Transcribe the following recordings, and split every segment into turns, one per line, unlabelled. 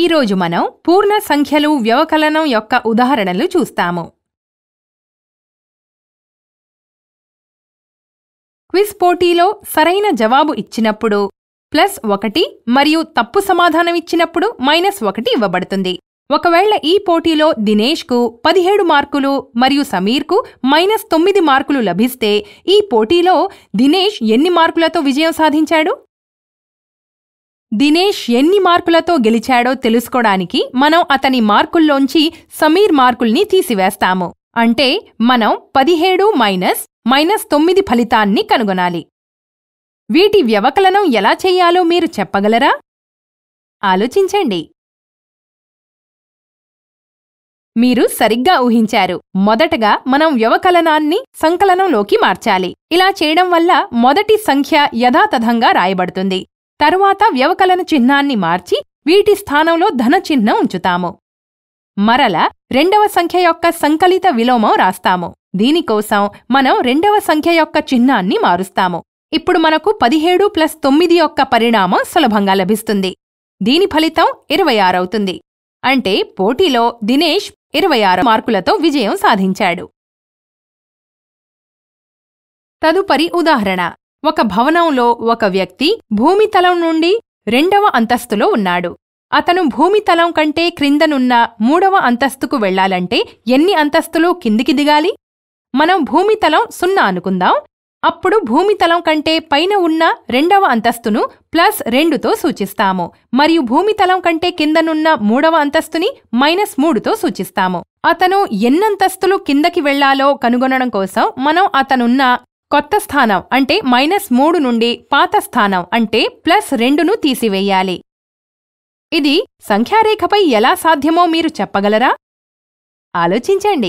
ఈరోజు మనం పూర్ణ సంఖ్యలు వ్యవకలనం యొక్క ఉదాహరణలు చూస్తాము క్విజ్ పోటీలో సరైన జవాబు ఇచ్చినప్పుడు ప్లస్ ఒకటి మరియు తప్పు సమాధానం ఇచ్చినప్పుడు మైనస్ ఒకటి ఇవ్వబడుతుంది ఒకవేళ ఈ పోటీలో దినేష్కు పదిహేడు మార్కులు మరియు సమీర్కు మైనస్ తొమ్మిది మార్కులు లభిస్తే ఈ పోటీలో దినేష్ ఎన్ని మార్కులతో విజయం సాధించాడు దినేష్ ఎన్ని మార్కులతో గెలిచాడో తెలుసుకోవడానికి మనం అతని మార్కుల్లోంచి సమీర్ మార్కుల్ని తీసివేస్తాము అంటే మనం పదిహేడు మైనస్ మైనస్ తొమ్మిది ఫలితాన్ని కనుగొనాలి వీటి వ్యవకలనం ఎలా చెయ్యాలో మీరు చెప్పగలరా ఆలోచించండి మీరు సరిగ్గా ఊహించారు మొదటగా మనం వ్యవకలనాన్ని సంకలనంలోకి మార్చాలి ఇలా చేయడం వల్ల మొదటి సంఖ్య యథాతథంగా రాయబడుతుంది తరువాత వ్యవకలన చిహ్నాన్ని మార్చి వీటి స్థానంలో ధన చిహ్నం ఉంచుతాము మరల రెండవ సంఖ్య యొక్క సంకలిత విలోమం రాస్తాము దీనికోసం మనం రెండవ సంఖ్య యొక్క చిహ్నాన్ని మారుస్తాము ఇప్పుడు మనకు పదిహేడు ప్లస్ తొమ్మిది యొక్క పరిణామం సులభంగా లభిస్తుంది దీని ఫలితం ఇరవై ఆరవుతుంది అంటే పోటీలో దినేష్ ఇరవై ఆరు మార్కులతో విజయం సాధించాడు తదుపరి ఉదాహరణ ఒక భవనంలో ఒక వ్యక్తి భూమితలం నుండి రెండవ అంతస్తులో ఉన్నాడు అతను భూమితలం కంటే క్రిందనున్న మూడవ అంతస్తుకు వెళ్లాలంటే ఎన్ని అంతస్తులు కిందికి దిగాలి మనం భూమితలం సున్నా అనుకుందాం అప్పుడు భూమితలం కంటే పైన ఉన్న రెండవ అంతస్తును ప్లస్ రెండుతో సూచిస్తాము మరియు భూమితలం కంటే కిందనున్న మూడవ అంతస్తుని మైనస్ మూడుతో సూచిస్తాము అతను ఎన్నంతస్తులు కిందకి వెళ్లాలో కనుగొనడం కోసం మనం అతనున్న కొత్త స్థానం అంటే మైనస్ మూడు నుండి పాత స్థానం అంటే ప్లస్ రెండును తీసివేయాలి ఇది సంఖ్యారేఖపై ఎలా సాధ్యమో మీరు చెప్పగలరా ఆలోచించండి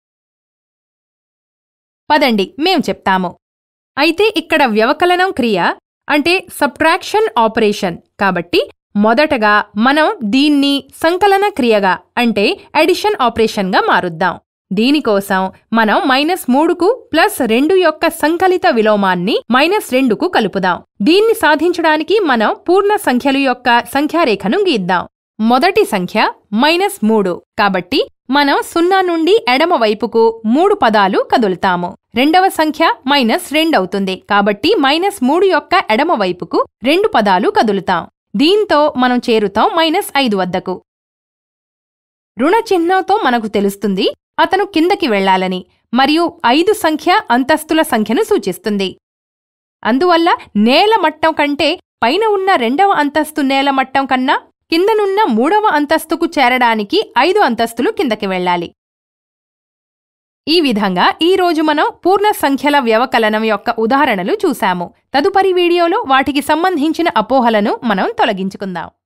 పదండి మేం చెప్తాము అయితే ఇక్కడ వ్యవకలనం క్రియ అంటే సబ్ట్రాక్షన్ ఆపరేషన్ కాబట్టి మొదటగా మనం దీన్ని సంకలన క్రియగా అంటే అడిషన్ ఆపరేషన్గా మారుద్దాం దీనికోసం మనం మైనస్ మూడుకు ప్లస్ రెండు యొక్క సంకలిత విలోమాన్ని మైనస్ రెండుకు కలుపుదాం దీన్ని సాధించడానికి మనం పూర్ణ సంఖ్యలు యొక్క సంఖ్యారేఖను గీద్దాం మొదటి సంఖ్య మైనస్ మూడు కాబట్టి మనం సున్నా నుండి ఎడమ వైపుకు మూడు పదాలు కదులుతాము రెండవ సంఖ్య మైనస్ రెండవుతుంది కాబట్టి మైనస్ మూడు యొక్క ఎడమ వైపుకు రెండు పదాలు కదులుతాం దీంతో మనం చేరుతాం మైనస్ ఐదు వద్దకు రుణ చిహ్నంతో మనకు తెలుస్తుంది అతను కిందకి వెళ్లాలని మరియు ఐదు సంఖ్య అంతస్తుల సంఖ్యను సూచిస్తుంది అందువల్ల నేల మట్టం కంటే పైన ఉన్న రెండవ అంతస్తు నేల మట్టం కన్నా కిందనున్న మూడవ అంతస్తుకు చేరడానికి ఐదు అంతస్తులు కిందకి వెళ్ళాలి ఈ విధంగా ఈ రోజు మనం పూర్ణ సంఖ్యల వ్యవకలనం యొక్క ఉదాహరణలు చూశాము తదుపరి వీడియోలో వాటికి సంబంధించిన అపోహలను మనం తొలగించుకుందాం